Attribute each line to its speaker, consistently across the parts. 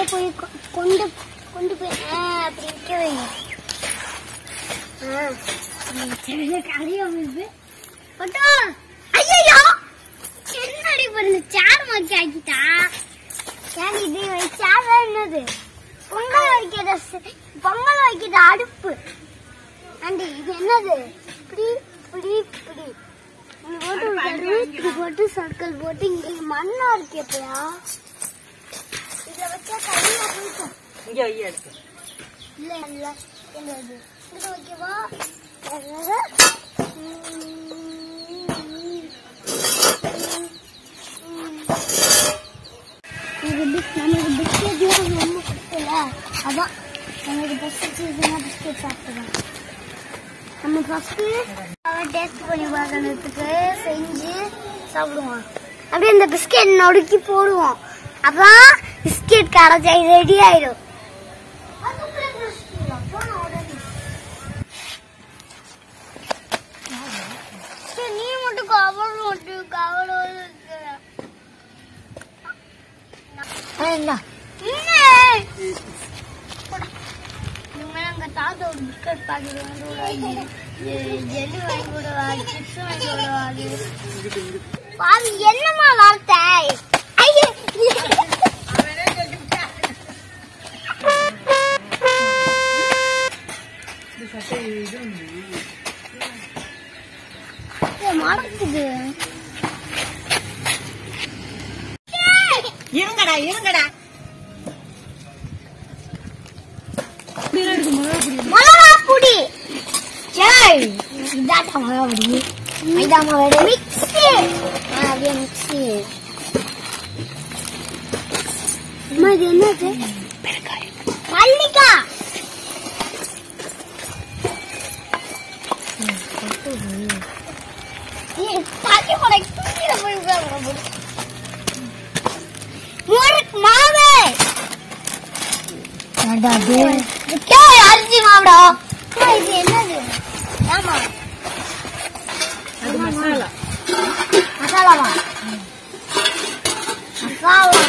Speaker 1: போய் கொ- கொண்டு கொண்டு போய் ஆ, அப்படி நிக்க வைங்க ஆ, ம், சரி, கரையா வருது. பட்டோ, ஐயையோ! என்னடி பண்ணு சேர் மாத்தி ஆக்கிட்டா ஏன் இது சேர் என்னது பொங்கல் வைக்கிற ச- பொங்கல் வைக்கிற அடுப்பு ஆண்டி இது என்னது இப்படி இப்படி இப்படி இங்க போட்டு ஒரு கரு, இப்படி போட்டு சர்க்கிள் போட்டு இங்க மண்ணா இருக்கு எப்பயா இதுல வச்சா கையில போயிட்டோம்
Speaker 2: இங்க வை எடுத்து
Speaker 1: இல்ல இல்ல என்னது இது ஓகேவா நமக்கு பிஸ்கெட் ரொம்ப பிடிக்கல அதான் நமக்கு பிஸ்கெட் இதுனா பிஸ்கெட் சாப்பிடுவோம் நம்ம ஃபர்ஸ்ட் டேஸ்ட் பண்ணி பார்க்கறதுக்கு செஞ்சு சாப்பிடுவோம் அப்படியே இந்த பிஸ்கெட் நொறுக்கி போடுவோம் அப்பதான் பிஸ்கெட் கரைச்சி ரெடி ஆயிடும் சரி, நீ மட்டும் கவர் மட்டும் கவர் எங்க தாத்தா ஒரு பிஸ்கட் பாக்கெட் வாங்கி விடுவாரு ஜெல்லி வாங்கி விடுவாரு சிப்ஸ் வாங்கி விடுவாரு பாவி என்னம்மா வார்த்தை ஐயே ஏய், மறக்குது
Speaker 2: இருங்கடா இருங்கடா
Speaker 1: மிளகா பொடி ஏய் இதாட்டா மிளகா பொடி மைதா மாவோட மிக்ஸி அப்படியே மிக்ஸி அம்மா இது என்னது மல்லிகா ஏய், தண்ணி போட தூக்கில போய் உட்கார்ந்து முறுக்கு மாவு ஏய், அரிசி மாவுடா அம்மா, இது என்னது ஆமா
Speaker 2: அது மசாலா
Speaker 1: மசாலாவா மசாலா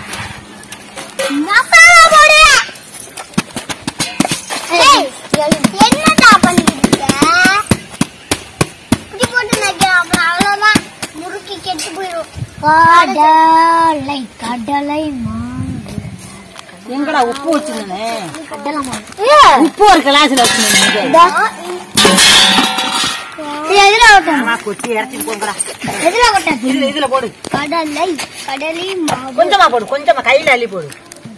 Speaker 1: மசாலா போடு ஏய், என்னடா பண்ணிட்டு இருக்க? இப்படி போட்டு நினைக்கிறேன் அப்புறம் அவ்வளவுதான் முறுக்கி கெட்டு போயிடும் கடலை கடலை மாவு
Speaker 2: எங்கடா உப்பு வச்சுருந்தேன்
Speaker 1: கடலை மாவு
Speaker 2: உப்பு ஒரு கிளாஸ்ல வச்சுருந்தேன்
Speaker 1: இதா. இது எதுல ஓட்டணும்
Speaker 2: ஆமா கொச்சி இறச்சிட்டு போங்கடா
Speaker 1: எதுல ஓட்டணும்
Speaker 2: இதுல இதுல போடு
Speaker 1: கடலை கடலை மாவு
Speaker 2: கொஞ்சமா போடு கொஞ்சமா கையில அள்ளி போடு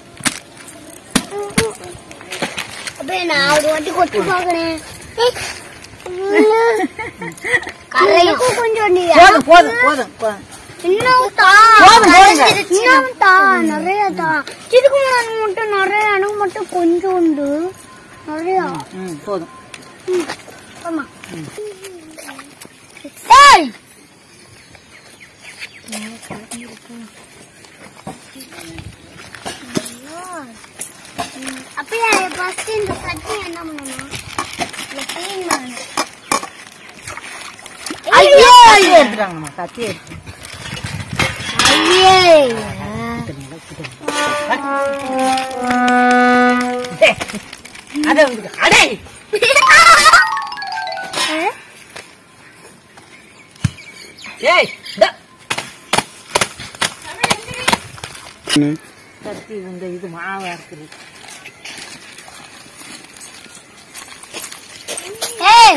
Speaker 1: அப்படியே நான் ஒரு வாட்டி கொட்டு பாக்குறேன் கரைக்கும் கொஞ்சம் நீ
Speaker 2: போதும் போதும் போதும் போதும்
Speaker 1: இன்னும் தா
Speaker 2: போதும், போதுங்க.
Speaker 1: இன்னும் தா நிறைய தா இதுக்கு முன்னாடி மட்டும் நிறைய எனக்கு மட்டும் கொஞ்சம் உண்டு நிறைய
Speaker 2: ம் போதும்
Speaker 1: ஆமா ஏய் அப்படியே ஃபர்ஸ்ட் இந்த சட்னி என்ன பண்ணணும் இதை clean பண்ணணும் ஐயோ
Speaker 2: கத்தி எடுத்துட்டாங்கம்மா கத்தி எடுத்து
Speaker 1: ஐயே
Speaker 2: டேய், அதை வந்து அடே ஏய் இந்தா. கத்தி இந்த இது மாவா இருக்குது
Speaker 1: ஏய்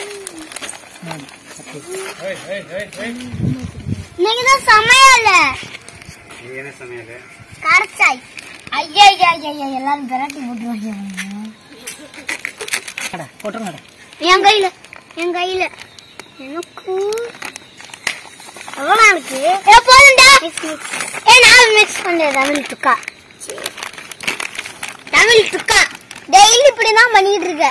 Speaker 1: இன்னைக்குதான் சமையல்
Speaker 3: என்ன சமையல்
Speaker 1: கரைச்சாய் ஐயா ஐயா ஐயா ஐயா எல்லாரும் விரட்டி போட்டுருவாங்க
Speaker 2: கடா போட்டுருங்கடா
Speaker 1: என் கையில என் கையில எனக்கு எவ்வளோ இருக்கு ஏ போதும்டா ஏ நான் மிக்ஸ் பண்ணேன் தமிழ் துக்கா தமிழ் துக்கா டெய்லி இப்படி தான் பண்ணிட்டு இருக்க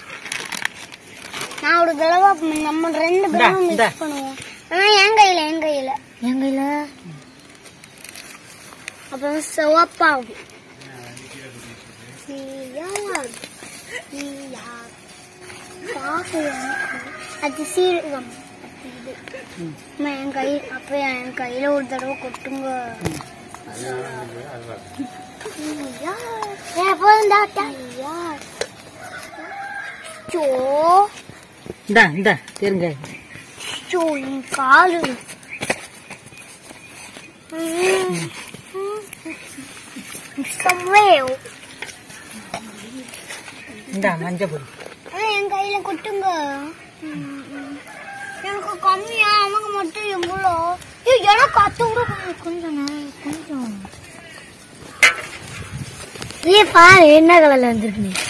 Speaker 1: நான் ஒரு தடவை நம்ம ரெண்டு பேரும்
Speaker 2: இந்தா, இந்தா.
Speaker 1: மிக்ஸ் பண்ணுவோம் ஆனா என் கையில என் கையில என் கையில அப்புறம் சிவப்பாகும் சீயா சீயா பாக்கலாம் அது சீரகம் அது இது. அம்மா, என் கை அப்ப என் கையில ஒரு தடவை கொட்டுங்க ஏன் போதும் டாக்டா சோ
Speaker 2: இந்தா இந்தா இருங்க
Speaker 1: சோ என் காலு Somewhere.
Speaker 2: இந்தா மஞ்சள் பொடி
Speaker 1: ஆனா என் கையில கொட்டுங்க எனக்கு கம்மியா அவங்க மட்டும் எவ்வளோ ஏய், எனக்கு அத்தை கூட கொஞ்சம் கொஞ்சம் நே- கொஞ்சம் ஏ பாரு என்ன கலர்ல வந்திருக்கு நீ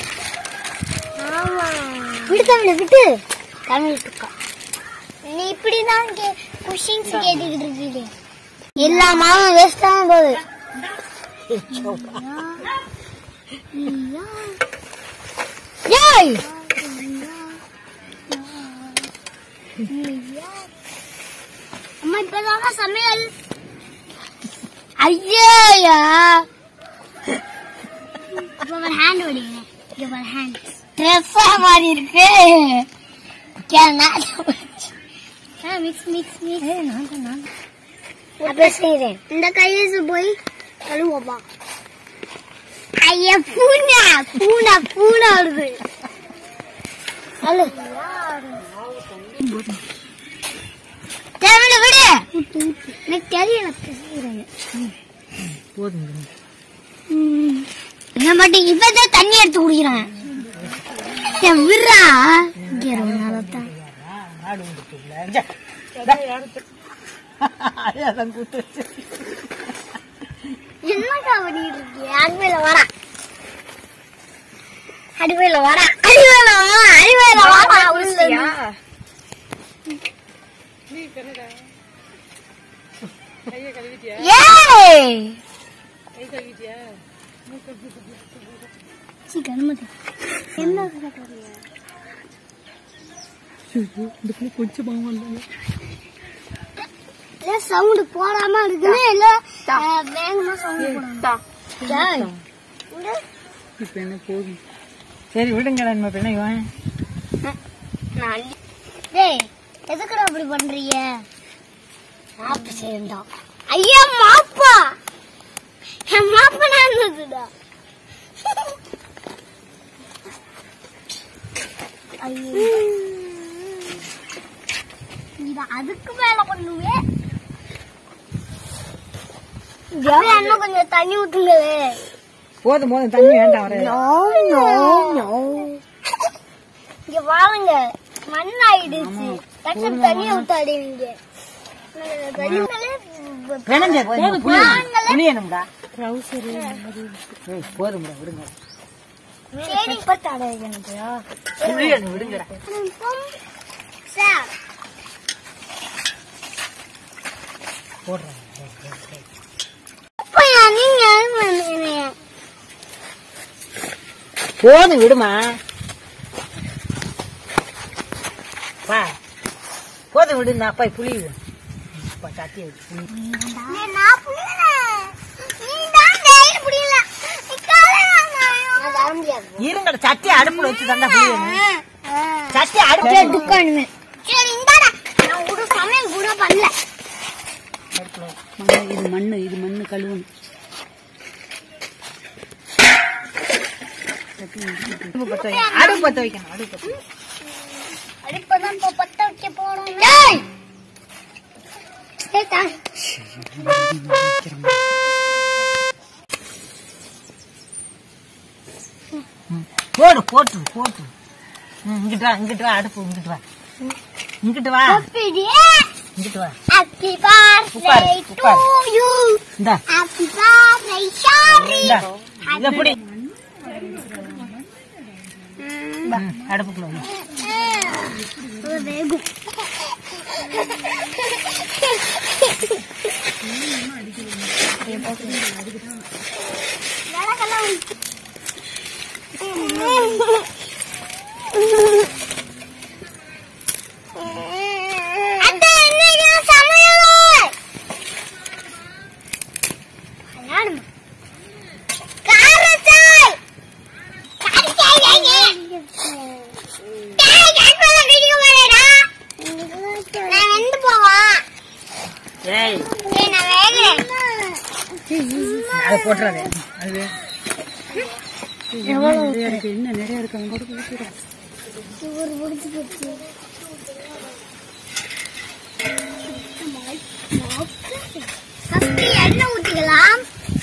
Speaker 1: விடு தமிழ விட்டு தமிழ் துக்கா நீ இப்படிதான் கொஷின்ஸ் கேட்டுக்கிட்டு இருக்கீங்க எல்லா மாவும் வேஸ்ட் தான் போகுது ஏய் அம்மா இப்பதான் சமையல் ஐயா அப்ப ஒரு ஹேண்ட் ஓடிங்க இங்க ஒரு ஹேண்ட் ட்ரெஸ்ஸா மாதிரி இருக்கு மிக்ஸ் மிக்ஸ் மிக்ஸ் அப்ப செய்றேன் இந்த கையசு போய் கழுவோப்பா ஐயா பூனை பூனை பூனை வருது அழு தேவையில்ல விடு எனக்கு தெரியும் எனக்கு செய்றேன்
Speaker 2: போதும்
Speaker 1: என்ன மட்டும் இப்பதான் தண்ணி எடுத்து குடிக்கிறேன் என் விடுறா இங்க ரொம்ப நாளத்தான்
Speaker 2: ஆடு வந்துட்டுல இந்தா, இந்தா. அதான் கூட்டு வச்சு.
Speaker 1: என்னக்கா பண்ணிட்டு இருக்கீங்க அடிமையில வரா அடிமையில வரா அடிமையில வரா அடிமையில வரா உள்ள ஏய் சீ, கருமதி. என்ன கட்டுறீங்க?
Speaker 2: இந்த பிள்ளை கொஞ்சம் பாவம் இல்லைங்க.
Speaker 1: இல்ல சவுண்ட் போடாம இருக்குது இல்ல அஹ், வேகமா சவுண்ட் போடணும் ஏய், இங்க.
Speaker 2: இப்ப என்ன போதும் சரி விடுங்க நம்ம பிள்ளை வாங்க
Speaker 1: நான் டேய் எதுக்குடா அப்படி பண்றீங்க மாப்பு சேர்ந்தா ஐயா மாப்பா என் மாப்பா நான் இருந்ததுடா ஐயோ இத அதுக்கு மேல பண்ணுவே இன்னும் கொஞ்சம் தண்ணி ஊத்துங்களே
Speaker 2: போதும் போதும் தண்ணி வேண்டாம் வர
Speaker 1: நோ நோ நோ இங்க வாருங்க மண் ஆயிடுச்சு டக்குனு தண்ணி ஊத்தாடுவீங்க
Speaker 2: வேணாங்க போதும்
Speaker 1: வாங்கல.
Speaker 2: புளியணும்டா ஏய், போதும்டா விடுங்க
Speaker 1: சரி பத்தாடுவீங்க
Speaker 2: புளியணும் விடுங்கடா
Speaker 1: சார்
Speaker 2: போடுறேன்
Speaker 1: அப்பயா நீங்க பண்ணுவீங்க?
Speaker 2: போதும் விடுமா பா போதும் விடு நான் போய் புளி அப்பா சட்டியை வச்சு புளி
Speaker 1: டேய், நான் புரியல. நீதான் டேய் புரியல. நான் தர முடியாது.
Speaker 2: இருங்கட சட்டி அடுப்புல வச்சு தந்தா புளி வேணும் சட்டி
Speaker 1: சரி,
Speaker 2: அடுப்புல
Speaker 1: துக்கானுமே. சரி, இந்தாடா. நான் ஒரு சமையல் கூட பண்ணல
Speaker 2: இது மண்ணு இது மண்ணு கழுவணும் அடுப்பு பத்த வைக்கணும் அடுப்பு பத்த வைக்கணும்.
Speaker 1: அடுப்பதான் இப்ப பத்த வைக்க போறோம் டேய் டேய், தா.
Speaker 2: போடு போட்டு போட்டு ம், இங்கிட்டு வா இங்கிட்டு வா அடுப்பு இங்கிட்டு வா இங்கிட்டு வா
Speaker 1: அப்படியே.
Speaker 2: இங்கிட்டு வா
Speaker 1: Happy birthday
Speaker 2: உட்காரு,
Speaker 1: to
Speaker 2: உட்காரு.
Speaker 1: you.
Speaker 2: இந்தா
Speaker 1: Happy birthday, Shari.
Speaker 2: இந்தா இத புடி ம், அடுப்புக்குள்ள வை.
Speaker 1: ஒரு வேகும். விளக்கெல்லாம் உண்டு. அத்தை, இன்னைக்கு சமையல். விளையாடுமா? காரச்சாய். காரச்சாய் தாங்க. டேய், கேட்கல வீடியோ வரேடா. நான் வெந்து போவா.
Speaker 2: ஏய்
Speaker 1: ஏய், நான் வேகிறேன்.
Speaker 2: போட்டுறாதே அது
Speaker 1: எவ்வளவு
Speaker 2: நிறைய இருக்கு இன்னும் நிறைய இருக்கு அவங்க போட்டு கொடுத்துறேன்
Speaker 1: ஒரு முடிச்சு போச்சு ஃபர்ஸ்ட் எண்ணெய் ஊத்திக்கலாம்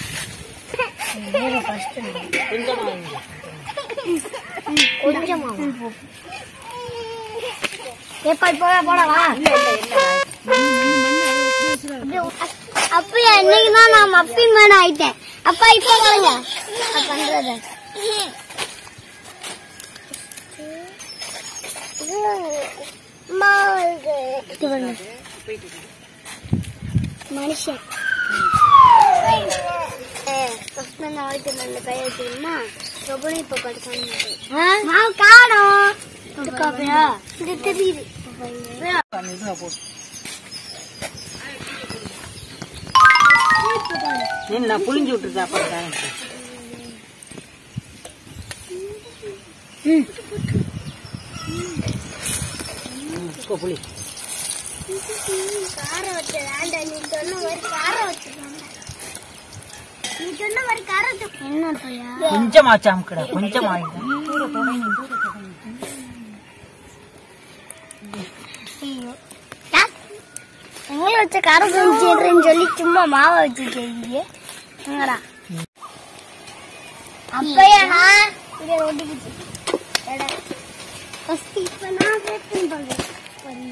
Speaker 1: கொஞ்சமா எப்ப போட போடவா அப்ப என்னைக்கு தான் நான் மப்பின் மேன் ஆயிட்டேன் அப்பா இப்ப பாருங்க நான் பண்றது இது பாருங்க. மனுஷன் ஃபர்ஸ்ட் நான் ஆயிட்டு நல்ல கை வச்சுக்கணுமா ரொம்ப இப்ப கடுக்கான மாவு காணும் காப்பியா இது தெரியுது
Speaker 2: இதுவா போட்டு ஏன் நான் புளிஞ்சு விட்டுருக்கேன் அப்பா தரேன் ம் இப்போ புளி
Speaker 1: காரம் வச்சு வேண்டாம் நீ சொன்ன மாதிரி காரம் வச்சு நீ சொன்ன மாதிரி காரம் வச்சு என்ன பையா
Speaker 2: கொஞ்சமாச்சு அமுக்கடா கொஞ்சம் ஆயிடும்
Speaker 1: எங்களை வச்ச காரம் செஞ்சுறேன்னு சொல்லி சும்மா மாவை வச்சு செய்யுங்க எங்கடா அப்பயா இதை ஒட்டிக்கிச்சு எடா ஃபர்ஸ்ட் இப்ப நான் பேசுறேன் பாருங்க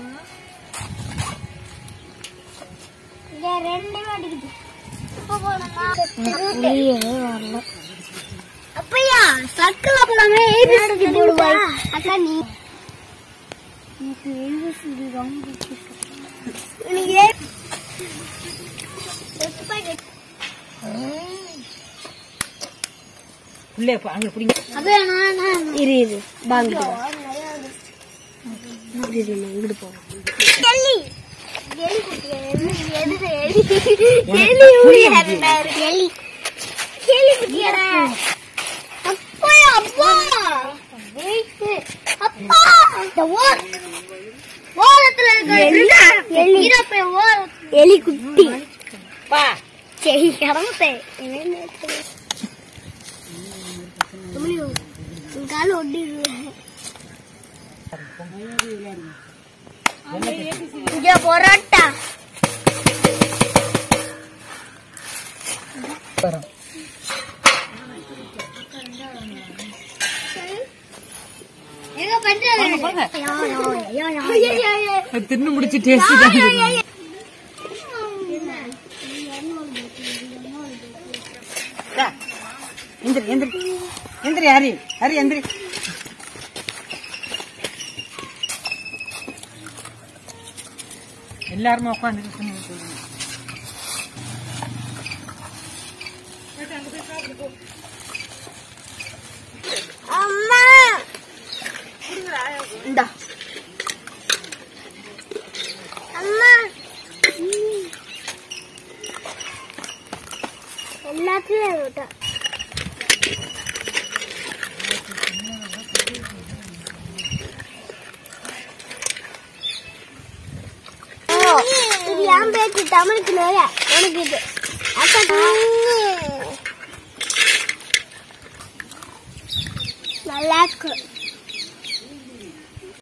Speaker 1: இதை ரெண்டே மாட்டிக்கிச்சு இப்ப போடணும் அப்பையா சர்க்கிள் போடாம ஏபிசிடி போடுவாய் அக்கா நீ எனக்கு ஏபிசிடி ரொம்ப பிடிக்கும் எனக்கு ஏ
Speaker 2: உள்ளே போ, அங்க பிடிங்க
Speaker 1: அப்பையா நான் நான் இரு இரு வாங்கிட்டு இங்கிட்டு போ எலி எலி குட்டியா எலி எது எலி எலி ஊழியர் எலி எலி குட்டியாடா அப்பா அப்பா அப்பா இந்த ஓர் ஓரத்துல இருக்க எலி எலி குட்டி
Speaker 2: பா
Speaker 1: சரி கடமுட்டேன் கால ஒட்டிடுது இங்க பொரோட்டா
Speaker 2: வரும்
Speaker 1: எங்க பண்றது
Speaker 2: போங்க.
Speaker 1: யா, யா, யா, யா, யா, யா.
Speaker 2: அது தின்னு முடிச்சு டேஸ்ட் தான் இருக்கும். டா, எந்திரி எந்திரி எந்திரி ஹரி ஹரி எந்திரி எல்லாருமே உட்காந்து
Speaker 1: அம்மா இந்தா அம்மா எல்லாத்தையும் விட்டா இது என் பேச்சு தமிழுக்கு மேல உனக்கு இது அக்கா நல்லா இருக்கு